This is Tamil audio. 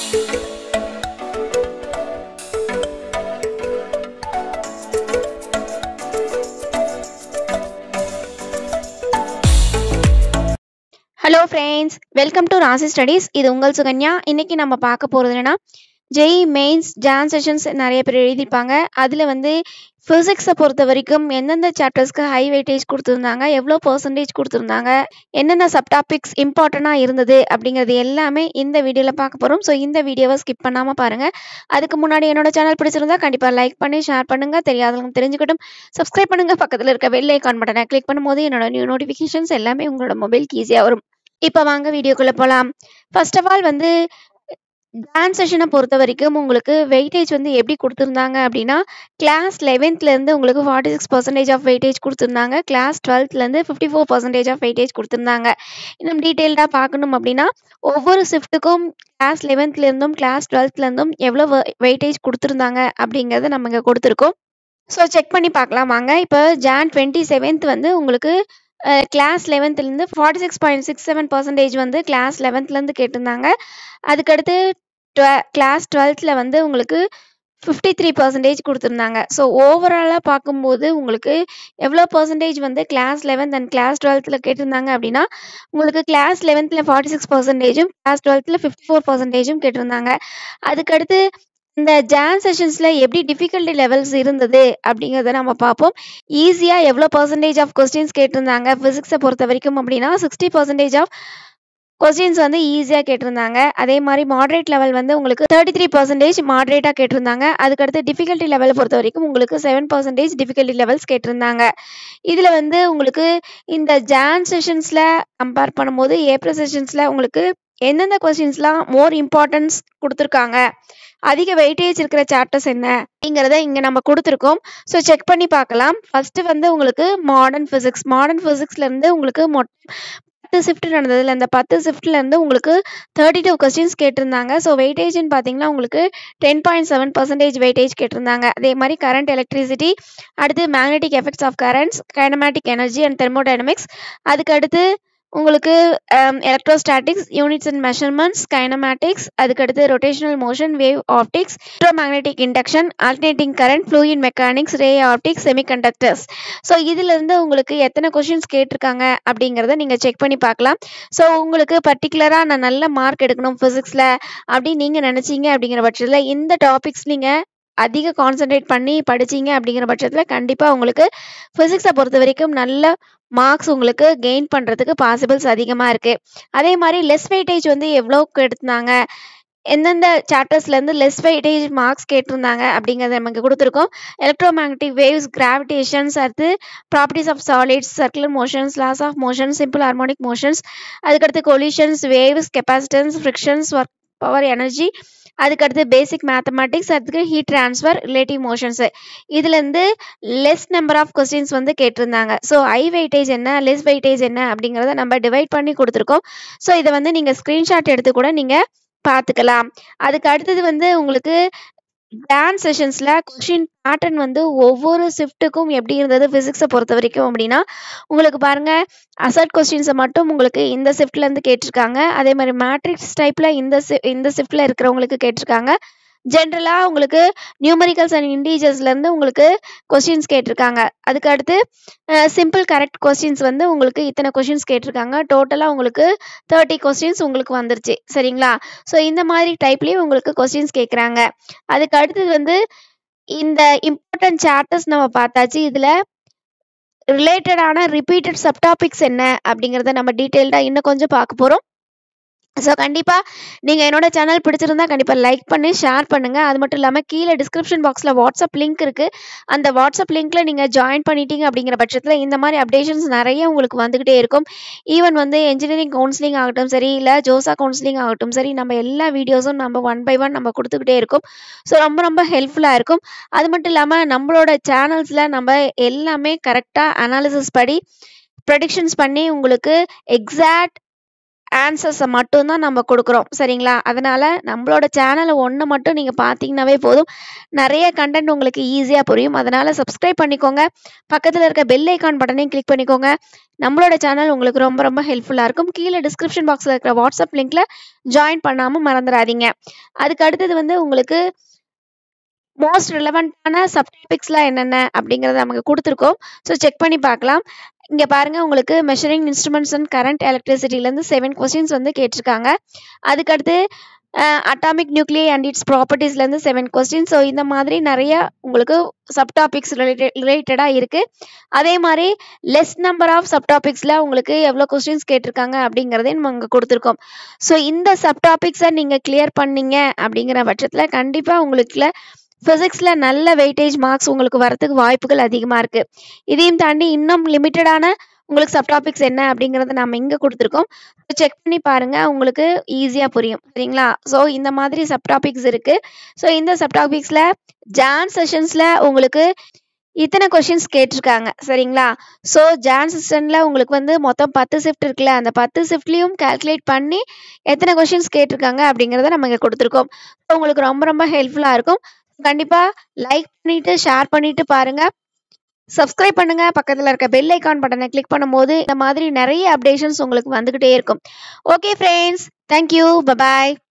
hello friends welcome to Rasi studies இது உங்கள் சுகன்யா இன்னைக்கு நம்ம பார்க்க போகிறது என்னன்னா ஜெய் மெயின்ஸ் ஜான் செஷன்ஸ் நிறைய பேர் எழுதியிருப்பாங்க அதில் வந்து ஃபிசிக்ஸை பொறுத்த வரைக்கும் எந்தெந்த சாப்டர்ஸ்க்கு ஹை வெயிட்டேஜ் கொடுத்துருந்தாங்க எவ்வளோ பர்சன்டேஜ் கொடுத்துருந்தாங்க என்னென்ன சப்டாபிக்ஸ் இம்பார்ட்டண்ட்டாக இருந்தது அப்படிங்கிறது எல்லாமே இந்த வீடியோவில் பார்க்க போகிறோம் ஸோ இந்த வீடியோவை ஸ்கிப் பண்ணாமல் பாருங்கள் அதுக்கு முன்னாடி என்னோட சேனல் பிடிச்சிருந்தா கண்டிப்பாக லைக் பண்ணி ஷேர் பண்ணுங்கள் தெரியாதவங்க தெரிஞ்சுக்கட்டும் சப்ஸ்கிரைப் பண்ணுங்கள் பக்கத்தில் இருக்க வெள்ளை ஐக்கான் பட்டனை கிளிக் பண்ணும்போது என்னோட நியூ நோட்டிஃபிகேஷன்ஸ் எல்லாமே உங்களோட மொபைலுக்கு ஈஸியாக வரும் இப்போ வாங்க வீடியோக்குள்ளே போகலாம் ஃபர்ஸ்ட் ஆஃப் ஆல் வந்து டான்ஸ் செஷனை பொறுத்த வரைக்கும் உங்களுக்கு வெயிட்டேஜ் வந்து எப்படி கொடுத்துருந்தாங்க அப்படின்னா கிளாஸ் லெவன்த்லேருந்து உங்களுக்கு forty six percentage of weightage கொடுத்துருந்தாங்க கிளாஸ் டுவெல்த்லேருந்து fifty four percentage of weightage கொடுத்துருந்தாங்க இன்னும் டீட்டெயில்டாக பார்க்கணும் அப்படின்னா ஒவ்வொரு ஷிஃப்ட்டுக்கும் கிளாஸ் லெவன்த்லேருந்தும் கிளாஸ் டுவெல்த்லேருந்தும் எவ்வளோ வெயிட்டேஜ் கொடுத்துருந்தாங்க அப்படிங்கிறத நம்ம இங்கே கொடுத்துருக்கோம் ஸோ செக் பண்ணி பார்க்கலாம் வாங்க இப்போ ஜான் டுவெண்ட்டி செவன்த் வந்து உங்களுக்கு கிளாஸ் லெவன்த்துலேருந்து forty six point six seven percentage வந்து கிளாஸ் லெவன்த்லேருந்து கேட்டிருந்தாங்க அதுக்கடுத்து டுவெ கிளாஸ் டுவெல்த்தில் வந்து உங்களுக்கு ஃபிஃப்டி த்ரீ பர்சன்டேஜ் கொடுத்துருந்தாங்க ஸோ ஓவராலாக பார்க்கும்போது உங்களுக்கு எவ்வளோ பர்சன்டேஜ் வந்து கிளாஸ் லெவன்த் அண்ட் கிளாஸ் டுவெல்த்தில் கேட்டிருந்தாங்க அப்படின்னா உங்களுக்கு கிளாஸ் லெவன்த்தில் ஃபார்ட்டி சிக்ஸ் பர்சன்டேஜும் கிளாஸ் டுவெல்த்தில் ஃபிஃப்டி ஃபோர் பர்சன்டேஜும் கேட்டிருந்தாங்க அதுக்கடுத்து இந்த ஜான் செஷன்ஸில் எப்படி டிஃபிகல்ட்டி லெவல்ஸ் இருந்தது அப்படிங்கிறத நம்ம பார்ப்போம் ஈஸியாக எவ்வளோ பர்சன்டேஜ் ஆஃப் கொஸ்டின்ஸ் கேட்டிருந்தாங்க ஃபிசிக்ஸை பொறுத்த வரைக்கும் அப்படின்னா சிக்ஸ்டி பர்சன்டேஜ் ஆஃப் கொஸ்டின்ஸ் வந்து ஈஸியாக கேட்டிருந்தாங்க அதே மாதிரி மாட்ரேட் லெவல் வந்து உங்களுக்கு தேர்ட்டி த்ரீ பர்சன்டேஜ் மாட்ரேட்டாக கேட்டிருந்தாங்க அதுக்கடுத்து டிஃபிகல்ட்டி லெவலை பொறுத்த வரைக்கும் உங்களுக்கு செவன் பர்சன்டேஜ் டிஃபிகல்ட்டி லெவல்ஸ் கேட்டிருந்தாங்க இதில் வந்து உங்களுக்கு இந்த ஜான் செஷன்ஸில் கம்பேர் பண்ணும்போது ஏப்ரல் செஷன்ஸில் உங்களுக்கு எந்தெந்த கொஸ்டின்ஸ்லாம் மோர் இம்பார்ட்டன்ஸ் கொடுத்துருக்காங்க அதிக வெயிட்டேஜ் இருக்கிற சாப்டர்ஸ் என்ன அப்படிங்கிறத இங்கே நம்ம கொடுத்துருக்கோம் ஸோ செக் பண்ணி பார்க்கலாம் ஃபர்ஸ்ட் வந்து உங்களுக்கு மாடர்ன் ஃபிசிக்ஸ் மாடர்ன் ஃபிசிக்ஸ்லேருந்து உங்களுக்கு மொட் பத்து ஷிஃப்ட் நடந்ததுல அந்த பத்து ஷிஃப்ட்லேருந்து உங்களுக்கு தேர்ட்டி டூ கொஸ்டின்ஸ் கேட்டிருந்தாங்க ஸோ வெயிட்டேஜ்னு பார்த்தீங்கன்னா உங்களுக்கு ten point seven percentage weightage கேட்டிருந்தாங்க அதே மாதிரி கரண்ட் எலக்ட்ரிசிட்டி அடுத்து magnetic effects of currents kinematic energy and thermodynamics அதுக்கு அடுத்து உங்களுக்கு electrostatics units and measurements kinematics அதுக்கடுத்து rotational motion wave optics electromagnetic induction alternating current fluid mechanics ray optics semiconductors so இதிலிருந்து உங்களுக்கு எத்தனை கொஷின்ஸ் கேட்டிருக்காங்க அப்படிங்கிறத நீங்கள் செக் பண்ணி பார்க்கலாம் ஸோ உங்களுக்கு பர்டிகுலராக நான் நல்ல மார்க் எடுக்கணும் ஃபிசிக்ஸில் அப்படின்னு நீங்கள் நினச்சிங்க அப்படிங்கிற பட்சத்தில் இந்த டாபிக்ஸ் நீங்கள் அதிக கான்சென்ட்ரேட் பண்ணி படிச்சீங்க அப்படிங்கிற பட்சத்தில் கண்டிப்பாக உங்களுக்கு ஃபிசிக்ஸை பொறுத்த வரைக்கும் நல்ல மார்க்ஸ் உங்களுக்கு கெயின் பண்ணுறதுக்கு பாசிபிள்ஸ் அதிகமாக இருக்குது அதே மாதிரி லெஸ் வெயிட்டேஜ் வந்து எவ்வளோக்கு எடுத்தாங்க எந்தெந்த சாப்டர்ஸ்லேருந்து லெஸ் வெயிட்டேஜ் மார்க்ஸ் கேட்டிருந்தாங்க அப்படிங்கிறத நமக்கு கொடுத்துருக்கோம் எலக்ட்ரோ மேக்னட்டிக் வேவ்ஸ் கிராவிடேஷன்ஸ் அடுத்து properties of solids circular motions laws of motion simple harmonic motions அதுக்கடுத்து collisions waves capacitance frictions work power energy அதுக்கடுத்து பேசிக் மேத்தமெட்டிக்ஸ் அதுக்கு ஹீட் ட்ரான்ஸ்ஃபர் ரிலேட்டிவ் மோஷன்ஸு இதுலேருந்து லெஸ் நம்பர் ஆஃப் கொஸ்டின்ஸ் வந்து கேட்டிருந்தாங்க ஸோ ஹை வெயிட்டேஜ் என்ன லெஸ் வெயிட்டேஜ் என்ன அப்படிங்கிறத நம்ம டிவைட் பண்ணி கொடுத்துருக்கோம் ஸோ இதை வந்து நீங்கள் ஸ்க்ரீன்ஷாட் எடுத்து கூட நீங்கள் பார்த்துக்கலாம் அதுக்கு அடுத்தது வந்து உங்களுக்கு டான்ஸ் செஷன்ஸில் கொஷின் பேட்டர்ன் வந்து ஒவ்வொரு ஷிஃப்ட்டுக்கும் எப்படி இருந்தது ஃபிசிக்ஸை பொறுத்த வரைக்கும் அப்படின்னா உங்களுக்கு பாருங்கள் அசட் கொஸ்டின்ஸை மட்டும் உங்களுக்கு இந்த ஷிஃப்ட்லேருந்து கேட்டிருக்காங்க அதே மாதிரி மேட்ரிக்ஸ் டைப்பில் இந்த இந்த ஷிஃப்ட்டில் இருக்கிறவங்களுக்கு கேட்டிருக்காங்க ஜென்ரலாக உங்களுக்கு நியூமரிக்கல்ஸ் அண்ட் இண்டீஜர்ஸ்லேருந்து உங்களுக்கு கொஸ்டின்ஸ் கேட்டிருக்காங்க அதுக்கு அடுத்து சிம்பிள் கரெக்ட் கொஸ்டின்ஸ் வந்து உங்களுக்கு இத்தனை கொஸ்டின்ஸ் கேட்டிருக்காங்க டோட்டலாக உங்களுக்கு தேர்ட்டி கொஸ்டின்ஸ் உங்களுக்கு வந்துருச்சு சரிங்களா ஸோ இந்த மாதிரி டைப்லேயும் உங்களுக்கு கொஸ்டின்ஸ் கேட்குறாங்க அதுக்கு அடுத்தது வந்து இந்த இம்பார்ட்டன்ட் சாப்டர்ஸ் நம்ம பார்த்தாச்சு இதில் ரிலேட்டடான ரிப்பீட்டட் சப்டாபிக்ஸ் என்ன அப்படிங்கிறத நம்ம டீட்டெயில்டாக இன்னும் கொஞ்சம் பார்க்க போகிறோம் ஸோ கண்டிப்பாக நீங்கள் என்னோட சேனல் பிடிச்சிருந்தா கண்டிப்பாக லைக் பண்ணி ஷேர் பண்ணுங்கள் அது மட்டும் இல்லாமல் கீழே டிஸ்கிரிப்ஷன் பாக்ஸில் வாட்ஸ்அப் லிங்க் இருக்குது அந்த வாட்ஸ்அப் லிங்க்கில் நீங்கள் ஜாயின் பண்ணிட்டீங்க அப்படிங்கிற பட்சத்தில் இந்த மாதிரி அப்டேஷன்ஸ் நிறைய உங்களுக்கு வந்துக்கிட்டே இருக்கும் ஈவன் வந்து என்ஜினியரிங் கவுன்சிலிங் ஆகட்டும் சரி இல்லை ஜோசா கவுன்சிலிங் ஆகட்டும் சரி நம்ம எல்லா வீடியோஸும் நம்ம ஒன் பை ஒன் நம்ம கொடுத்துக்கிட்டே இருக்கும் ஸோ ரொம்ப ரொம்ப ஹெல்ப்ஃபுல்லாக இருக்கும் அது மட்டும் இல்லாமல் நம்மளோட சேனல்ஸில் நம்ம எல்லாமே கரெக்டாக அனாலிசிஸ் படி ப்ரெடிக்ஷன்ஸ் பண்ணி உங்களுக்கு எக்ஸாக்ட் ஆன்சர்ஸை மட்டும் தான் நம்ம கொடுக்குறோம் சரிங்களா அதனால நம்மளோட சேனலை ஒன்று மட்டும் நீங்கள் பார்த்தீங்கன்னாவே போதும் நிறைய கண்டென்ட் உங்களுக்கு ஈஸியாக புரியும் அதனால சப்ஸ்கிரைப் பண்ணிக்கோங்க பக்கத்தில் இருக்க பெல் ஐக்கான் பட்டனையும் கிளிக் பண்ணிக்கோங்க நம்மளோட சேனல் உங்களுக்கு ரொம்ப ரொம்ப ஹெல்ப்ஃபுல்லாக இருக்கும் கீழே டிஸ்கிரிப்ஷன் பாக்ஸில் இருக்கிற வாட்ஸ்அப் லிங்க்ல ஜாயின் பண்ணாமல் மறந்துடாதீங்க அதுக்கு அடுத்தது வந்து உங்களுக்கு மோஸ்ட் ரிலவெண்ட்டான சப்டாபிக்ஸ்லாம் என்னென்ன அப்படிங்கிறத நமக்கு கொடுத்துருக்கோம் ஸோ செக் பண்ணி பார்க்கலாம் இங்கே பாருங்கள் உங்களுக்கு மெஷரிங் இன்ஸ்ட்ருமெண்ட்ஸ் அண்ட் கரண்ட் எலக்ட்ரிசிட்டிலேருந்து செவன் கொஸ்டின்ஸ் வந்து கேட்டிருக்காங்க அதுக்கடுத்து அட்டாமிக் நியூக்ளியை அண்ட் இட்ஸ் ப்ராப்பர்ட்டிஸ்லேருந்து செவன் கொஸ்டின் ஸோ இந்த மாதிரி நிறைய உங்களுக்கு சப்டாபிக்ஸ் ரிலேட்டட் ரிலேட்டடாக இருக்குது அதே மாதிரி லெஸ் நம்பர் ஆஃப் சப்டாபிக்ஸில் உங்களுக்கு எவ்வளோ கொஸ்டின்ஸ் கேட்டிருக்காங்க அப்படிங்கிறதையும் நம்ம இங்கே கொடுத்துருக்கோம் ஸோ இந்த சப்டாபிக்ஸை நீங்கள் கிளியர் பண்ணீங்க அப்படிங்கிற பட்சத்தில் கண்டிப்பாக உங்களுக்கு ஃபிசிக்ஸில் நல்ல வெயிட்டேஜ் மார்க்ஸ் உங்களுக்கு வரதுக்கு வாய்ப்புகள் அதிகமாக இருக்குது இதையும் தாண்டி இன்னும் லிமிட்டடான உங்களுக்கு சப்டாபிக்ஸ் என்ன அப்படிங்கிறத நம்ம இங்கே கொடுத்துருக்கோம் செக் பண்ணி பாருங்கள் உங்களுக்கு ஈஸியாக புரியும் சரிங்களா ஸோ இந்த மாதிரி சப்டாபிக்ஸ் இருக்குது ஸோ இந்த சப்டாபிக்ஸில் ஜான் செஷன்ஸில் உங்களுக்கு இத்தனை கொஷின்ஸ் கேட்டிருக்காங்க சரிங்களா ஸோ ஜான் செஷனில் உங்களுக்கு வந்து மொத்தம் பத்து ஷிஃப்ட் இருக்குல்ல அந்த பத்து ஷிஃப்ட்லேயும் கால்குலேட் பண்ணி எத்தனை கொஷின்ஸ் கேட்டிருக்காங்க அப்படிங்கிறத நம்ம இங்கே கொடுத்துருக்கோம் உங்களுக்கு ரொம்ப ரொம்ப ஹெல்ப்ஃபுல்லாக இருக்கும் கண்டிப்பாக லைக் பண்ணிவிட்டு ஷேர் பண்ணிவிட்டு பாருங்கள் சப்ஸ்கிரைப் பண்ணுங்க பக்கத்தில் இருக்க பெல் ஐக்கான் பட்டனை கிளிக் பண்ணும்போது இந்த மாதிரி நிறைய அப்டேஷன்ஸ் உங்களுக்கு வந்துக்கிட்டே இருக்கும் ஓகே ஃப்ரெண்ட்ஸ் தேங்க்யூ பபாய்